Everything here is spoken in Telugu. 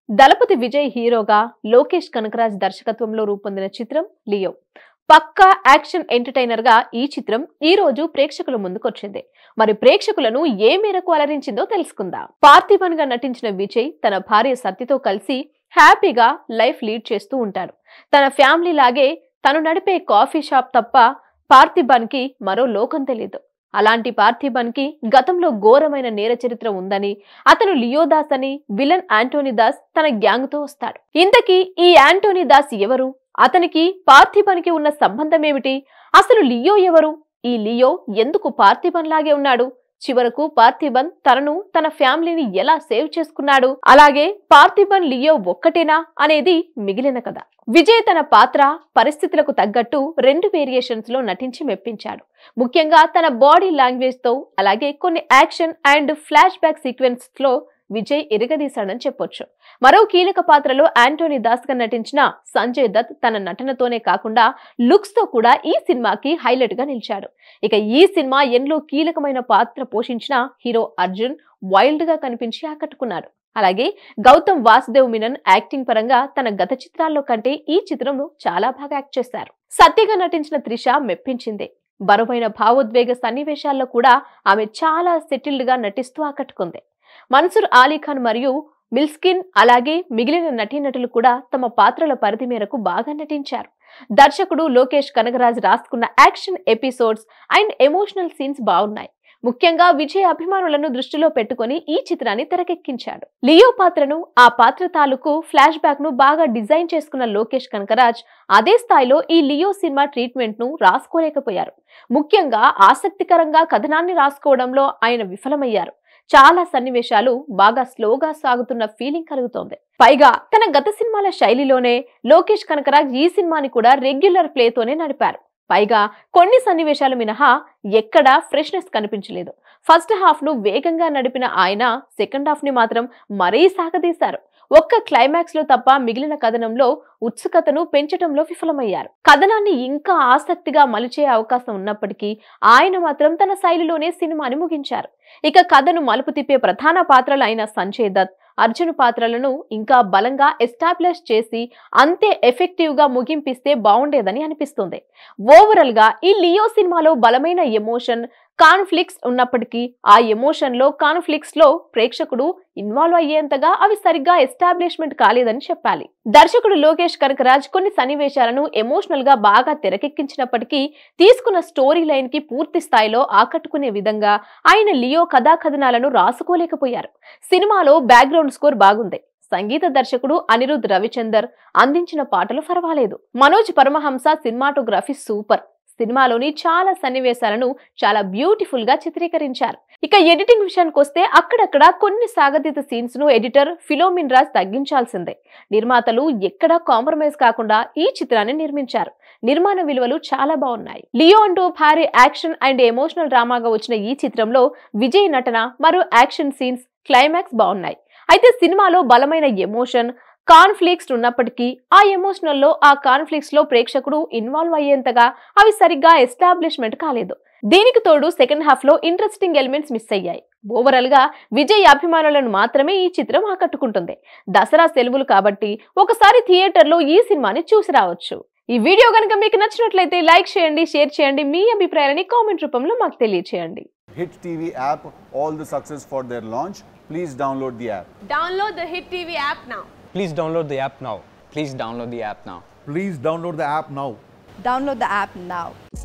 దళపతి విజయ్ హీరోగా లోకేష్ కనకరాజ్ దర్శకత్వంలో రూపొందిన చిత్రం లియో పక్కా యాక్షన్ ఎంటర్టైనర్ గా ఈ చిత్రం ఈ రోజు ప్రేక్షకుల ముందుకొచ్చింది మరి ప్రేక్షకులను ఏ మేరకు అలరించిందో తెలుసుకుందాం పార్థిబన్ గా నటించిన విజయ్ తన భార్య సత్యతో కలిసి హ్యాపీగా లైఫ్ లీడ్ చేస్తూ ఉంటాడు తన ఫ్యామిలీ లాగే తను నడిపే కాఫీ షాప్ తప్ప పార్థిబన్ కి మరో లోకం తెలియదు అలాంటి పార్థిబన్ కి గతంలో ఘోరమైన నేర చరిత్ర ఉందని అతను లియో దాస్ అని విలన్ యాంటోనీ దాస్ తన గ్యాంగ్ తో వస్తాడు ఇంతకీ ఈ యాంటోనీ దాస్ ఎవరు అతనికి పార్థిబన్కి ఉన్న సంబంధం ఏమిటి అసలు లియో ఎవరు ఈ లియో ఎందుకు పార్థిబన్ లాగే ఉన్నాడు చివరకు పార్థిబన్ తనను తన ఫ్యామిలీని ఎలా సేవ్ చేసుకున్నాడు అలాగే పార్థిబన్ లియో ఒక్కటేనా అనేది మిగిలిన కథ విజయ్ తన పాత్ర పరిస్థితులకు తగ్గట్టు రెండు వేరియేషన్స్ లో నటించి మెప్పించాడు ముఖ్యంగా తన బాడీ లాంగ్వేజ్ తో అలాగే కొన్ని action and flashback sequence లో విజయ్ ఎరగదీశాడని చెప్పొచ్చు మరో కీలక పాత్రలో యాంటోనీ దాస్ గా నటించిన సంజయ్ దత్ తన నటనతోనే కాకుండా లుక్స్ తో కూడా ఈ సినిమాకి హైలైట్ గా నిలిచాడు ఇక ఈ సినిమా ఎన్లో కీలకమైన పాత్ర పోషించిన హీరో అర్జున్ వైల్డ్ గా కనిపించి ఆకట్టుకున్నాడు అలాగే గౌతమ్ వాసుదేవ్ మీనన్ యాక్టింగ్ పరంగా తన గత చిత్రాల్లో కంటే ఈ చిత్రంలో చాలా బాగా యాక్ట్ చేశారు సత్యగా నటించిన త్రిష మెప్పించింది బరువైన భావోద్వేగ సన్నివేశాల్లో కూడా ఆమె చాలా సెటిల్డ్ గా నటిస్తూ ఆకట్టుకుంది మన్సూర్ అలీఖాన్ మరియు మిల్స్కిన్ అలాగే మిగిలిన నటీనటులు కూడా తమ పాత్రల పరిధి మేరకు బాగా నటించారు దర్శకుడు లోకేష్ కనగరాజ్ రాసుకున్న action episodes and emotional scenes బాగున్నాయి ముఖ్యంగా విజయ్ అభిమానులను దృష్టిలో పెట్టుకొని ఈ చిత్రాన్ని తెరకెక్కించాడు లియో పాత్రను ఆ పాత్ర తాలూకు ఫ్లాష్ బ్యాక్ ను బాగా డిజైన్ చేసుకున్న లోకేష్ కనకరాజ్ అదే స్థాయిలో ఈ లియో సినిమా ట్రీట్మెంట్ ను రాసుకోలేకపోయారు ముఖ్యంగా ఆసక్తికరంగా కథనాన్ని రాసుకోవడంలో ఆయన విఫలమయ్యారు చాలా సన్నివేశాలు బాగా స్లోగా సాగుతున్న ఫీలింగ్ కలుగుతోంది పైగా తన గత సినిమాల శైలిలోనే లోకేష్ కనకరాజ్ ఈ సినిమాని కూడా రెగ్యులర్ ప్లేతోనే నడిపారు పైగా కొన్ని సన్నివేశాలు మినహా ఎక్కడా ఫ్రెష్నెస్ కనిపించలేదు ఫస్ట్ హాఫ్ ను వేగంగా నడిపిన ఆయన సెకండ్ హాఫ్ ని మాత్రం మరీ సాగదీశారు ఒక్క క్లైమాక్స్ లో తప్ప మిగిలిన కథనంలో ఉత్సుకతను పెంచడంలో విఫలమయ్యారు కథనాన్ని ఇంకా ఆసక్తిగా మలిచే అవకాశం ఉన్నప్పటికీ ఆయన మాత్రం తన శైలిలోనే సినిమాని ముగించారు ఇక కథను మలుపు తిప్పే ప్రధాన పాత్రలు అయిన సంజయ్ దత్ అర్జున్ పాత్రలను ఇంకా బలంగా ఎస్టాబ్లిష్ చేసి అంతే ఎఫెక్టివ్ గా ముగింపిస్తే బాగుండేదని అనిపిస్తుంది ఓవరాల్ గా ఈ లియో సినిమాలో బలమైన ఎమోషన్ కాన్ఫ్లిక్ట్స్ ఉన్నప్పటికీ ఆ ఎమోషన్ లో కాన్ఫ్లిక్ట్స్ లో ప్రేక్షకుడు ఇన్వాల్వ్ అయ్యేంతగా అవి సరిగ్గా ఎస్టాబ్లిష్మెంట్ కాలేదని చెప్పాలి దర్శకుడు లోకేష్ కనకరాజ్ కొన్ని సన్నివేశాలను ఎమోషనల్ గా బాగా తెరకెక్కించినప్పటికీ తీసుకున్న స్టోరీ లైన్ కి పూర్తి స్థాయిలో ఆకట్టుకునే విధంగా ఆయన లియో కథా కథనాలను రాసుకోలేకపోయారు సినిమాలో బ్యాక్గ్రౌండ్ స్కోర్ బాగుంది సంగీత దర్శకుడు అనిరుద్ రవిచందర్ అందించిన పాటలు పర్వాలేదు మనోజ్ పరమహంస సినిమాటోగ్రఫీ సూపర్ సినిమాలోని చాలా సన్నివేశాలను చాలా బ్యూటిఫుల్ గా చిత్రీకరించారు ఇక ఎడిటింగ్ విషయానికి వస్తే అక్కడక్కడ కొన్ని సాగతీత సీన్స్ ను ఎడిటర్ ఫిలోమిన్ రాజ్ తగ్గించాల్సిందే నిర్మాతలు ఎక్కడా కాంప్రమైజ్ కాకుండా ఈ చిత్రాన్ని నిర్మించారు నిర్మాణ విలువలు చాలా బాగున్నాయి లియో అంటూ భారీ యాక్షన్ అండ్ ఎమోషనల్ డ్రామాగా వచ్చిన ఈ చిత్రంలో విజయ్ నటన మరో యాక్షన్ సీన్స్ క్లైమాక్స్ బాగున్నాయి అయితే సినిమాలో బలమైన ఎమోషన్ కాన్ఫ్లిక్ట్స్ ఉన్నప్పటికీ ఆ ఎమోషనల్ లో ఆ కాన్ఫ్లిక్ట్స్ లో ప్రేక్షకుడు ఇన్వాల్వ్ అయ్యేంతగా అవి సరిగ్గా ఎస్టాబ్లిష్మెంట్ కాలేదు దీనికి తోడు సెకండ్ హాఫ్ లో ఇంట్రెస్టింగ్ ఎలిమెంట్స్ మిస్ అయ్యాయి ఓవరాల్ గా విజయ్ అభిమానులను మాత్రమే ఈ చిత్రం ఆకట్టుకుంటుంది దసరా సెలవులు కాబట్టి ఒకసారి థియేటర్ లో ఈ సినిమాని చూసి రావచ్చు ఈ వీడియో కనుక మీకు నచ్చినట్లయితే లైక్ చేయండి షేర్ చేయండి మీ అభిప్రాయాలని కామెంట్ రూపంలో మాకు తెలియచేయండి Hit TV app all the success for their launch. Please download the app. Download the Hit TV app now. Please download the app now. Please download the app now. Please download the app now. Download the app now.